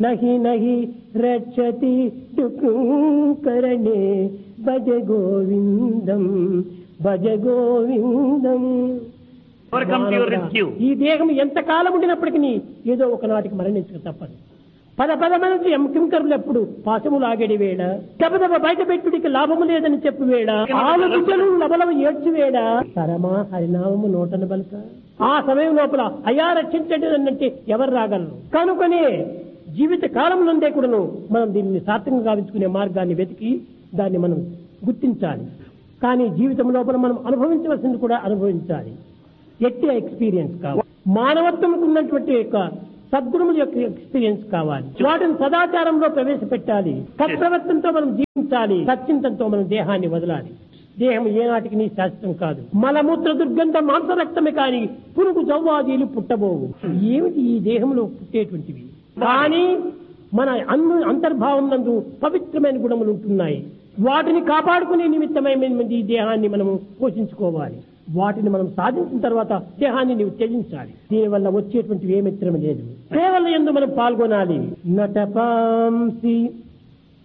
నహి నహి రక్షతి కరణే భజ గోవిందం భజ గోవిందం Overcome to your rescue. ఈ దేహం ఎంత కాలం ఉండినప్పటికీ ఏదో ఒకనాటికి మరణించక తప్పదు పద పదమంది కింకరులు ఎప్పుడు పాశము లాగడి వేళ దెబ్బదెబ్బ బయట పెట్టుడికి లాభము లేదని చెప్పు వేళ ఆలు బిడ్డలు లబలవ ఏడ్చి వేళ తరమా హరినామము నోటన బలక ఆ సమయం లోపల అయ్యా రక్షించండి అన్నంటే ఎవరు రాగలరు కనుకనే జీవిత కాలం నుండే కూడాను మనం దీన్ని సార్థకంగా గావించుకునే మార్గాన్ని వెతికి దాన్ని మనం గుర్తించాలి కానీ జీవితం లోపల మనం అనుభవించవలసింది కూడా అనుభవించాలి ఎట్టి ఎక్స్పీరియన్స్ కావాలి మానవత్వం ఉన్నటువంటి యొక్క సద్గుణముల యొక్క ఎక్స్పీరియన్స్ కావాలి వాటిని సదాచారంలో ప్రవేశపెట్టాలి సత్ప్రవర్తనతో మనం జీవించాలి సచ్చింతంతో మనం దేహాన్ని వదలాలి దేహం ఏనాటికి నీ శాశ్వతం కాదు మలమూత్ర దుర్గంధ మాంసరక్తమే కాని పురుగు జవ్వాదీలు పుట్టబోవు ఏమిటి ఈ దేహంలో పుట్టేటువంటివి కానీ మన అన్ను అంతర్భావం నందు పవిత్రమైన గుణములు ఉంటున్నాయి వాటిని కాపాడుకునే నిమిత్తమై మనం ఈ దేహాన్ని మనము పోషించుకోవాలి వాటిని మనం సాధించిన తర్వాత దేహాన్ని నీవు త్యజించాలి దీనివల్ల వచ్చేటువంటి ఏ మిత్రం లేదు కేవలం ఎందు మనం పాల్గొనాలి నటపాంసి